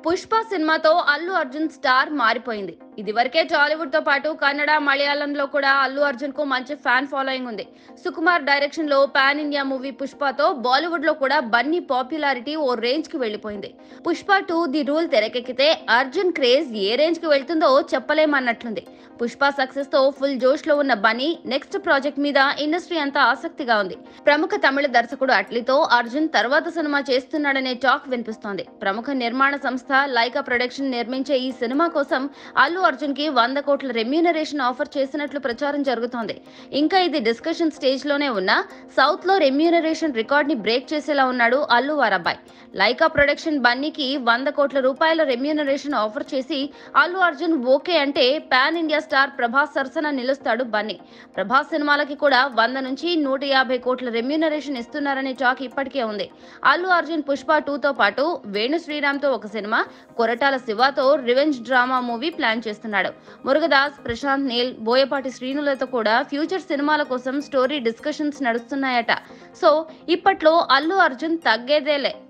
పుష్ప సినిమాతో అల్లు అర్జున్ స్టార్ మారిపోయింది ఇదివరకే టాలీవుడ్ తో పాటు కన్నడ మలయాళంలో కూడా అల్లు అర్జున్ కు మంచి ఫ్యాన్ ఫాలోయింగ్ ఉంది సుకుమార్ డైరెక్షన్ లో పాన్ ఇండియా మూవీ పుష్పతో బాలీవుడ్ లో కూడా బన్నీ పాపులారిటీ ఓ రేంజ్ కి వెళ్లిపోయింది పుష్ప టూ ది రూల్ తెరకెక్కితే అర్జున్ క్రేజ్ ఏ రేంజ్ కి వెళ్తుందో చెప్పలేమన్నట్లుంది పుష్ప సక్సెస్ తో ఫుల్ జోష్ లో ఉన్న బన్నీ నెక్స్ట్ ప్రాజెక్ట్ మీద ఇండస్ట్రీ అంతా ఆసక్తిగా ఉంది ప్రముఖ తమిళ దర్శకుడు అట్లీతో అర్జున్ తర్వాత సినిమా చేస్తున్నాడనే టాక్ వినిపిస్తోంది ప్రముఖ నిర్మాణ సంస్థ లైకా ప్రొడక్షన్ నిర్మించే ఈ సినిమా కోసం అల్లు అర్జున్ కి వంద కోట్ల రెమ్యూనరేషన్ ఆఫర్ చేసినట్లు ప్రచారం జరుగుతోంది ఇంకా ఇది డిస్కషన్ స్టేజ్ లోనే ఉన్నా సౌత్ లో రెమ్యూనరేషన్ రికార్డ్ ని బ్రేక్ చేసేలా ఉన్నాడు అల్లు వారబ్బాయ్ లైకా ప్రొడక్షన్ బన్నీకి వంద కోట్ల రూపాయల రెమ్యూనరేషన్ ఆఫర్ చేసి అల్లు అర్జున్ ఓకే అంటే పాన్ ఇండియా స్టార్ ప్రభాస్ సరసన నిలుస్తాడు బన్నీ ప్రభాస్ సినిమాలకి కూడా వంద నుంచి నూట యాభై కోట్ల రెమ్యూనరేషన్ ఇస్తున్నారనే టాక్ ఇప్పటికే ఉంది అల్లు అర్జున్ పుష్ప టూతో పాటు వేణు శ్రీరామ్తో ఒక సినిమా కొరటాల శివతో రివెంజ్ డ్రామా మూవీ ప్లాన్ చేస్తున్నాడు మురుగదాస్ ప్రశాంత్ నీల్ బోయపాటి శ్రీనులతో కూడా ఫ్యూచర్ సినిమాల కోసం స్టోరీ డిస్కషన్స్ నడుస్తున్నాయట సో ఇప్పట్లో అల్లు అర్జున్ తగ్గేదేలే